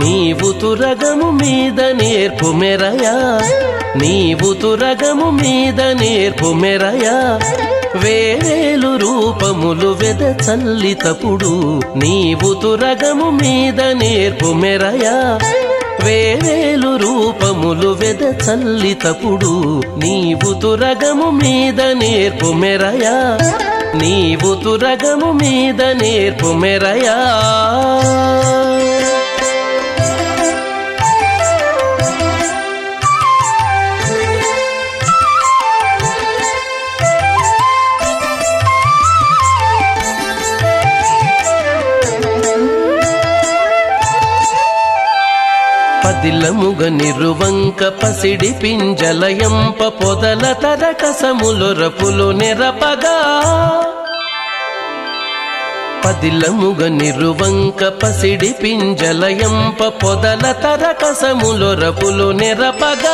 నీవు తురగము మీద నేర్పు మెరయా నీవు తురగము మీద నేర్పు మెరయా వేరేలు రూపములు వెద చల్లితపుడు నీవు తురగము మీద నేర్పు మెరయా వేరేలు రూపములు వెద చల్లితపుడు నీవు తురగము మీద నేర్పు మెరయా నీవు తురగము మీద నేర్పు మెరయా పదిలముగ నిరువంక పసిడి పింజలయంప పొదల తరకసములొరపులు నెరపగా పదిలముగ నిరువంక పసిడి పింజలయంప పొదల తరకసములొరపులు నెరపగా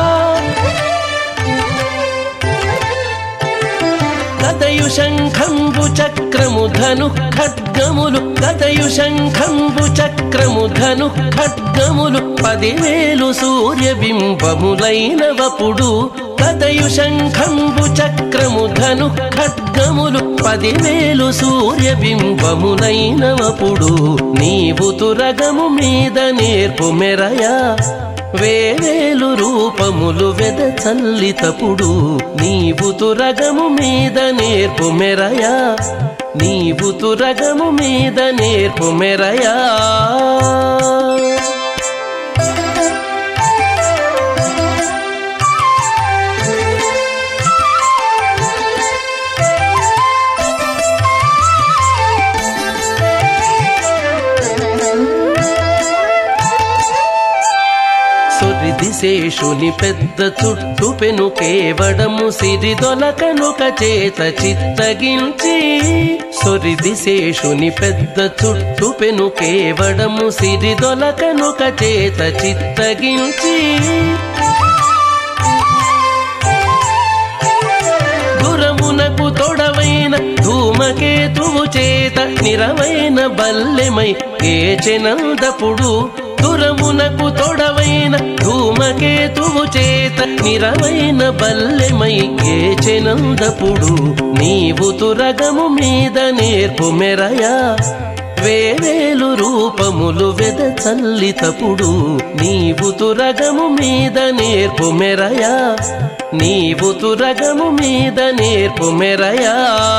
గదయు శంఖంబు చక్రము ధను ఖడ్గములు గదయు శంఖంబు చక్రము ధను ఖడ్గములు పదివేలు సూర్యబింబములైనవపుడు గదయు శంఖంబు చక్రము ధను ఖడ్గములు పదివేలు సూర్యబింబములైనవపుడు నీవు తురగము మీద నేర్పు మెరయా వేవేలు రూపములు వెద చల్లితపుడు నీవు తురగము మీద నేర్పు మెరయా నీవు తురగము మీద నేర్పు మెరయా సురిదిశేషుని పెద్ద చుట్టు పెను కేవడము సిరిదొలకనుక చేత చిత్తగించి సురిదిశేషుని పెద్ద చుట్టు పెను కేవడము సిరిదొలకనుక చేత చిత్తగించి గురమునకు తొడవైన ధూమకేతువు చేత నిరవైన బల్లెమై కేచెనందపుడు దురమునకు తొడవైన ధూమకేతువు చేత నిరవైన బల్లెమై కేచెనందపుడు నీవు తురగము మీద నేర్పు మెరయా వేవేలు రూపములు వెద చల్లితపుడు నీవు తురగము మీద నేర్పు మెరయా నీవు తురగము మీద నేర్పు మెరయా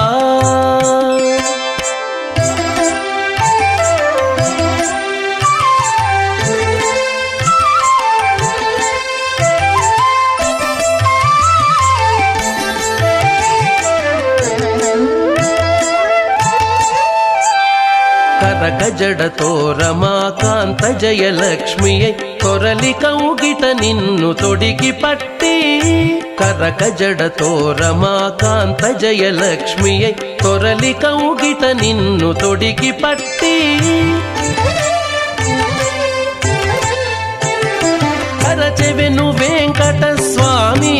కరక జడతో రమాకాంత జయలక్ష్మి కొరలి కౌగిట నిన్ను తొడిగి పట్టి కరక జడతో రమాకాంత జయలక్ష్మి కొరలి కౌగిట నిన్ను తొడిగి పట్టి కరచెవెను వెంకట స్వామి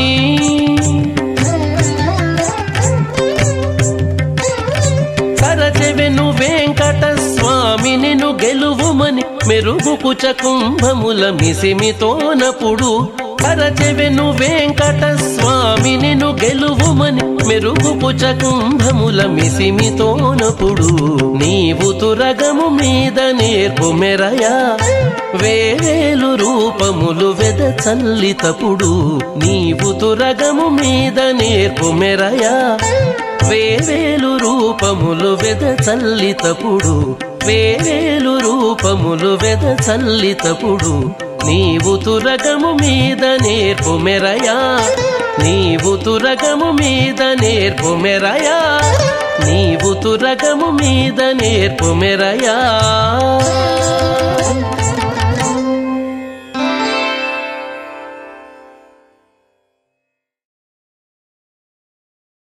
కరచెవెను వెంకట స్వామి నిన్ను గెలువుమని మెరుగుకుచ కుంభముల మిసిమితోనపుడు కరచెవెను వెంకట స్వామి నిన్ను గెలువుమని మెరుగుపుచ కుంభముల మిసిమితోనపుడు నీవు తురగము మీద నేర్పు మెరయా వేరేలు రూపములు వెద చల్లితపుడు నీవు తురగము మీద నేర్పు మెరయా వేవేలు రూపములు వెద చల్లితపుడు వేవేలు రూపములు వెద చల్లితపుడు నీవు తురగము మీద నేర్పు మెరయా నీవు తురగము మీద నేర్పు మెరయా నీవు తురగము మీద నేర్పు మెరయా